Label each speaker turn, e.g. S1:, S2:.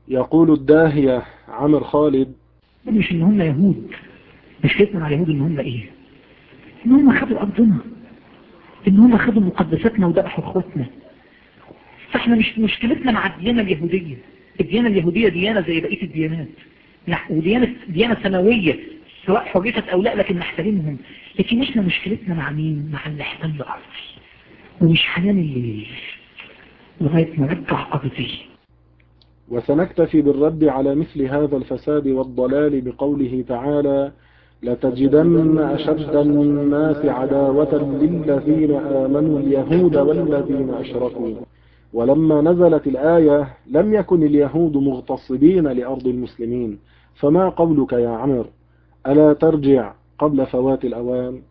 S1: يقول الداهية عمر خالد
S2: مش ان هم يهود مشكلتنا مع اليهود ان هم ايه ان هم خدوا ارضنا ان هم خدوا مقدساتنا وذبحوا اخواتنا فاحنا مش مشكلتنا مع الديانة اليهودية الديانة اليهودية ديانة زي بقية الديانات وديانة ديانة سماوية سواء حرفت او لا لكن نحترمهم لكن احنا مشكلتنا مع مين مع اللي احتل ارضي ومش حنان الليل لغاية ما نرجع ارضي
S1: وسنكتفي بالرد على مثل هذا الفساد والضلال بقوله تعالى لتجدن أشد الناس عداوة للذين آمنوا اليهود والذين أشركوا ولما نزلت الآية لم يكن اليهود مغتصبين لأرض المسلمين فما قولك يا عمر ألا ترجع قبل فوات الأوان